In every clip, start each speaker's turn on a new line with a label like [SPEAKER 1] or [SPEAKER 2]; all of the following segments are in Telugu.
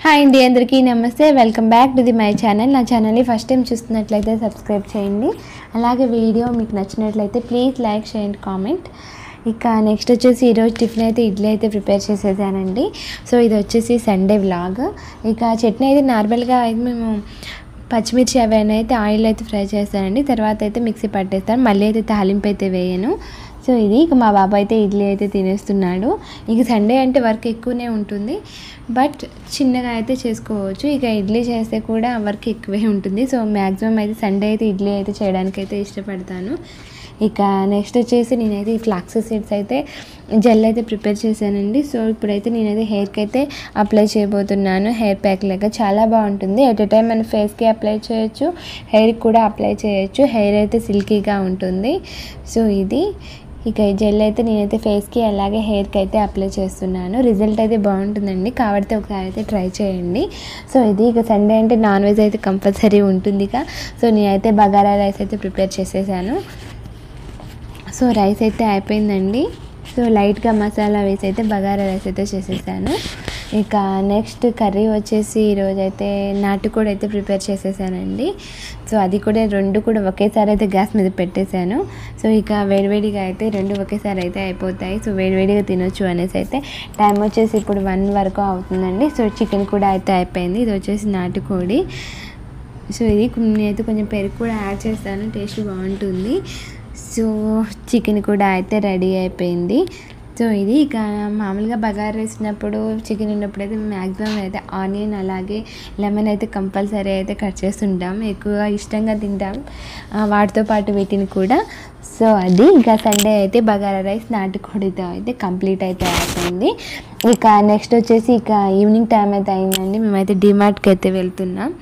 [SPEAKER 1] హాయ్ అండి అందరికీ నమస్తే welcome back to the my channel నా ఛానల్ని ఫస్ట్ టైం చూస్తున్నట్లయితే సబ్స్క్రైబ్ చేయండి అలాగే వీడియో మీకు నచ్చినట్లయితే ప్లీజ్ లైక్ చేయండి కామెంట్ ఇక నెక్స్ట్ వచ్చేసి ఈరోజు టిఫిన్ అయితే ఇడ్లీ అయితే ప్రిపేర్ చేసేసానండి సో ఇది వచ్చేసి సండే వ్లాగ్ ఇక చట్నీ అయితే నార్మల్గా అయితే మేము పచ్చిమిర్చి అవన్నీ అయితే ఆయిల్ అయితే ఫ్రై చేస్తానండి తర్వాత అయితే మిక్సీ పట్టేస్తాను మళ్ళీ అయితే తాలింపు అయితే వేయను సో ఇది ఇక మా బాబు అయితే ఇడ్లీ అయితే తినేస్తున్నాడు ఇక సండే అంటే వర్క్ ఎక్కువనే ఉంటుంది బట్ చిన్నగా అయితే చేసుకోవచ్చు ఇక ఇడ్లీ చేస్తే కూడా వర్క్ ఎక్కువే ఉంటుంది సో మ్యాక్సిమం అయితే సండే అయితే ఇడ్లీ అయితే చేయడానికి అయితే ఇష్టపడతాను ఇక నెక్స్ట్ వచ్చేసి నేనైతే ఈ ఫ్లాక్స్ సీడ్స్ అయితే జెల్ అయితే ప్రిపేర్ చేశానండి సో ఇప్పుడైతే నేనైతే హెయిర్కి అయితే అప్లై చేయబోతున్నాను హెయిర్ ప్యాక్ లాగా చాలా బాగుంటుంది ఎట్ ఎ టైం మన ఫేస్కి అప్లై చేయొచ్చు హెయిర్కి కూడా అప్లై చేయొచ్చు హెయిర్ అయితే సిల్కీగా ఉంటుంది సో ఇది ఇక ఈ జెల్ అయితే నేనైతే ఫేస్కి అలాగే హెయిర్కి అయితే అప్లై చేస్తున్నాను రిజల్ట్ అయితే బాగుంటుందండి కాబట్టి ఒకసారి అయితే ట్రై చేయండి సో ఇది ఇక సండే అంటే నాన్ వెజ్ అయితే కంపల్సరీ ఉంటుంది ఇక సో నేనైతే బగారా రైస్ అయితే ప్రిపేర్ చేసేసాను సో రైస్ అయితే అయిపోయిందండి సో లైట్గా మసాలా వేసి అయితే బగారా రైస్ అయితే చేసేసాను ఇక నెక్స్ట్ కర్రీ వచ్చేసి ఈరోజు అయితే నాటుకోడి అయితే ప్రిపేర్ చేసేసానండి సో అది కూడా రెండు కూడా ఒకేసారి అయితే గ్యాస్ మీద పెట్టేశాను సో ఇక వేడివేడిగా అయితే రెండు ఒకేసారి అయితే అయిపోతాయి సో వేడివేడిగా తినొచ్చు అనేసి అయితే టైం వచ్చేసి ఇప్పుడు వన్ వరకు అవుతుందండి సో చికెన్ కూడా అయితే అయిపోయింది ఇది వచ్చేసి నాటుకోడి సో ఇది నేనైతే కొంచెం పెరుగు కూడా యాడ్ చేస్తాను టేస్ట్ బాగుంటుంది సో చికెన్ కూడా అయితే రెడీ అయిపోయింది సో ఇది ఇక మామూలుగా బగారా వేసినప్పుడు చికెన్ ఉన్నప్పుడు అయితే మ్యాక్సిమం అయితే ఆనియన్ అలాగే లెమన్ అయితే కంపల్సరీ అయితే కట్ చేస్తుంటాం ఎక్కువగా ఇష్టంగా తింటాం ఆ, వాటితో పాటు వీటిని కూడా సో అది ఇంకా సండే అయితే బగారా రైస్ నాటుకోడితో అయితే కంప్లీట్ అయితే అయిపోయింది ఇక నెక్స్ట్ వచ్చేసి ఇక ఈవినింగ్ టైం అయితే అయిందండి మేమైతే డిమార్ట్కి అయితే వెళ్తున్నాం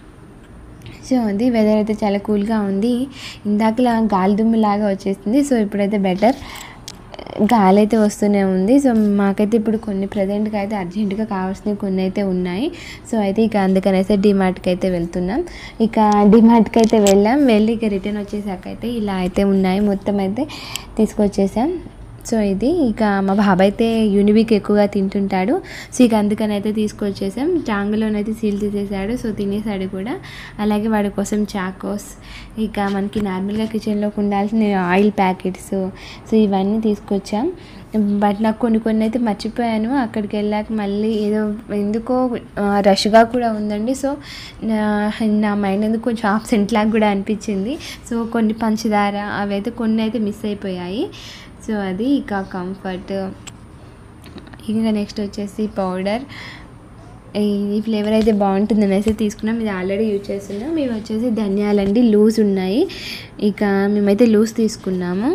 [SPEAKER 1] సో అది వెదర్ అయితే చాలా కూల్గా ఉంది ఇందాకలా గాలి దుమ్ము లాగా వచ్చేసింది సో ఇప్పుడైతే బెటర్ గాలి అయితే వస్తూనే ఉంది సో మాకైతే ఇప్పుడు కొన్ని ప్రజెంట్గా అయితే అర్జెంటుగా కావాల్సినవి కొన్ని అయితే ఉన్నాయి సో అయితే ఇక అందుకని అయితే డిమార్ట్కి అయితే వెళ్తున్నాం ఇక డిమార్ట్కి అయితే వెళ్ళాం వెళ్ళి ఇక రిటర్న్ వచ్చేసాక అయితే ఇలా అయితే ఉన్నాయి మొత్తం అయితే తీసుకొచ్చేసాం సో ఇది ఇక మా బాబాయ్ అయితే యూనిబిక్ ఎక్కువగా తింటుంటాడు సో ఇక అందుకని అయితే తీసుకొచ్చేసాం చాంగులోనైతే సీల్ తీసేసాడు సో తినేసాడు కూడా అలాగే వాడి కోసం చాకోస్ ఇక మనకి నార్మల్గా కిచెన్లోకి ఉండాల్సిన ఆయిల్ ప్యాకెట్స్ సో ఇవన్నీ తీసుకొచ్చాం బట్ నాకు కొన్ని కొన్ని అయితే మర్చిపోయాను అక్కడికి వెళ్ళాక మళ్ళీ ఏదో ఎందుకో ఆ, రష్గా కూడా ఉందండి సో నా నా మైండ్ ఎందుకు కొంచెం ఆబ్సెంట్ లాగా కూడా అనిపించింది సో కొన్ని పంచదార అవి అయితే కొన్ని అయితే మిస్ అయిపోయాయి సో అది ఇక కంఫర్ట్ ఇంకా నెక్స్ట్ వచ్చేసి పౌడర్ ఈ ఫ్లేవర్ అయితే బాగుంటుంది అనేసి తీసుకున్నాం ఇది ఆల్రెడీ యూజ్ చేస్తున్నాం ఇవి వచ్చేసి ధనియాలండి లూజ్ ఉన్నాయి ఇక మేమైతే లూజ్ తీసుకున్నాము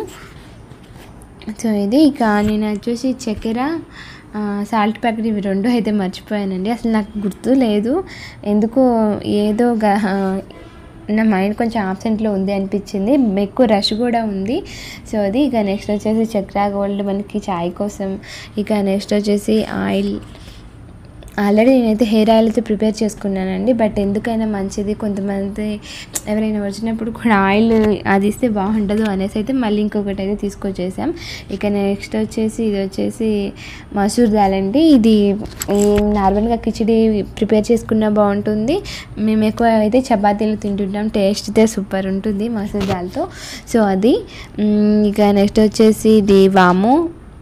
[SPEAKER 1] సో ఇది ఇక నేను వచ్చేసి చక్కెర సాల్ట్ ప్యాకెట్ ఇవి రెండు అయితే మర్చిపోయానండి అసలు నాకు గుర్తు లేదు ఎందుకో ఏదో గా నా మైండ్ కొంచెం ఆబ్సెంట్లో ఉంది అనిపించింది ఎక్కువ రష్ కూడా ఉంది సో అది ఇక నెక్స్ట్ వచ్చేసి చక్రా గోల్డ్ మనకి చాయ్ కోసం ఇక నెక్స్ట్ వచ్చేసి ఆయిల్ ఆల్రెడీ నేనైతే హెయిర్ ఆయిల్ అయితే ప్రిపేర్ చేసుకున్నానండి బట్ ఎందుకైనా మంచిది కొంతమంది ఎవరైనా వచ్చినప్పుడు కూడా ఆయిల్ అది ఇస్తే బాగుండదు అనేసి అయితే మళ్ళీ ఇంకొకటి అయితే తీసుకొచ్చేసాం ఇక నెక్స్ట్ వచ్చేసి ఇది వచ్చేసి మసూర్ దాల్ అండి ఇది ఈ నార్మల్గా కిచిడి ప్రిపేర్ చేసుకున్న బాగుంటుంది మేము ఎక్కువ అయితే చపాతీలు తింటుంటాం టేస్ట్ అయితే సూపర్ ఉంటుంది మసూర్ దాల్తో సో అది మ్, ఇక నెక్స్ట్ వచ్చేసి ఇది వాము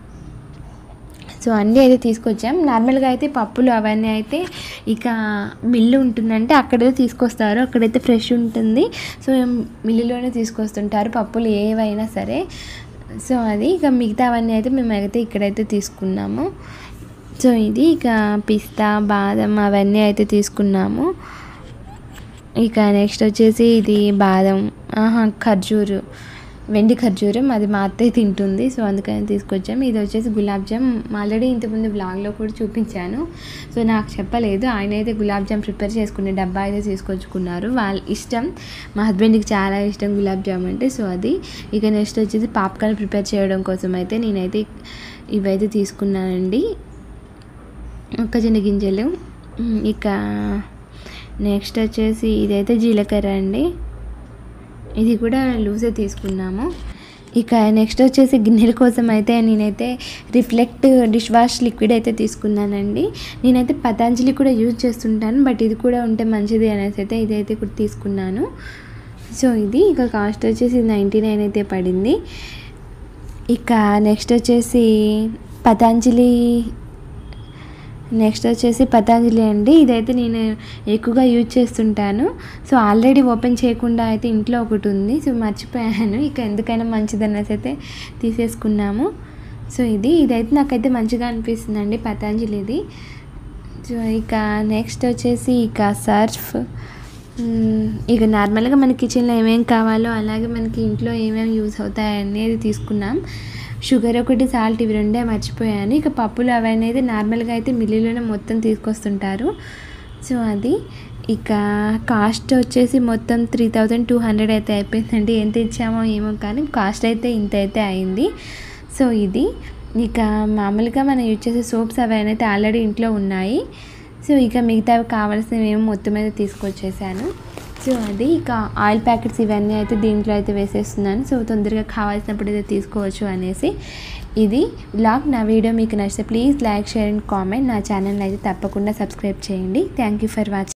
[SPEAKER 1] సో అన్నీ అయితే తీసుకొచ్చాం నార్మల్గా అయితే పప్పులు అవన్నీ అయితే ఇక మిల్లు ఉంటుందంటే అక్కడే తీసుకొస్తారు అక్కడైతే ఫ్రెష్ ఉంటుంది సో మిల్లులోనే తీసుకొస్తుంటారు పప్పులు ఏవైనా సరే సో అది ఇక మిగతా అవన్నీ అయితే మేమైతే ఇక్కడైతే తీసుకున్నాము సో ఇది ఇక పిస్తా బాదం అవన్నీ అయితే తీసుకున్నాము ఇక నెక్స్ట్ వచ్చేసి ఇది బాదం ఆహా ఖర్జూరు వెండి ఖర్జూరం అది మా అత్తయ్య తింటుంది సో అందుకని తీసుకొచ్చాం ఇది వచ్చేసి గులాబ్ జామ్ ఆల్రెడీ ఇంతకుముందు బ్లాగ్లో కూడా చూపించాను సో నాకు చెప్పలేదు ఆయన అయితే గులాబ్ జామ్ ప్రిపేర్ చేసుకునే డబ్బా అయితే తీసుకొచ్చుకున్నారు వాళ్ళ ఇష్టం మా హస్బెండ్కి చాలా ఇష్టం గులాబ్ జామ్ అంటే సో అది ఇక నెక్స్ట్ వచ్చేసి పాప్కార్న్ ప్రిపేర్ చేయడం కోసం అయితే నేనైతే ఇవైతే తీసుకున్నానండి మొక్కజొన్న గింజలు ఉమ్, ఇక నెక్స్ట్ వచ్చేసి ఇదైతే జీలకర్ర అండి ఇది కూడా లూజే తీసుకున్నాము ఇక నెక్స్ట్ వచ్చేసి గిన్నెల కోసం అయితే నేనైతే రిఫ్లెక్ట్ డిష్ వాష్ లిక్విడ్ అయితే తీసుకున్నానండి నేనైతే పతాంజలి కూడా యూజ్ చేస్తుంటాను బట్ ఇది కూడా ఉంటే మంచిది అనేసి అయితే ఇదైతే కూడా తీసుకున్నాను సో ఇది ఇక కాస్ట్ వచ్చేసి నైంటీ నైన్ అయితే పడింది ఇక నెక్స్ట్ వచ్చేసి పతాంజలి నెక్స్ట్ వచ్చేసి పతాంజలి అండి ఇదైతే నేను ఎక్కువగా యూజ్ చేస్తుంటాను సో ఆల్రెడీ ఓపెన్ చేయకుండా అయితే ఇంట్లో ఒకటి ఉంది సో మర్చిపోయాను ఇక ఎందుకైనా మంచిది అనేసి అయితే తీసేసుకున్నాము సో ఇది ఇదైతే నాకైతే మంచిగా అనిపిస్తుందండి పతాంజలిది సో ఇక నెక్స్ట్ వచ్చేసి ఇక సర్ఫ్ మ్మ్, ఇక నార్మల్గా మన కిచెన్లో ఏమేమి కావాలో అలాగే మనకి ఇంట్లో ఏమేమి యూజ్ అవుతాయి అనేది తీసుకున్నాం షుగర్ ఒకటి సాల్ట్ ఇవి రెండే మర్చిపోయాను ఇక పప్పులు అవి అనేది నార్మల్గా అయితే మిల్లులోనే మొత్తం తీసుకొస్తుంటారు సో అది ఇక కాస్ట్ వచ్చేసి మొత్తం త్రీ థౌజండ్ టూ హండ్రెడ్ అయితే అయిపోయిందండి ఎంత ఇచ్చామో ఏమో కానీ కాస్ట్ అయితే ఇంత అయితే అయింది సో ఇది ఇక మామూలుగా మనం యూజ్ చేసే సోప్స్ అవి అయితే ఆల్రెడీ ఇంట్లో ఉన్నాయి సో ఇక మిగతావి కావాల్సినవి ఏమో మొత్తం మీద తీసుకొచ్చేసాను సో అది ఇక ఆయిల్ ప్యాకెట్స్ ఇవన్నీ అయితే దీంట్లో అయితే వేసేస్తున్నాను సో తొందరగా కావాల్సినప్పుడు అయితే తీసుకోవచ్చు అనేసి ఇది బ్లాగ్ నా వీడియో మీకు నచ్చితే please like share and comment నా ఛానల్ అయితే తప్పకుండా సబ్స్క్రైబ్ చేయండి థ్యాంక్ యూ ఫర్ వాచింగ్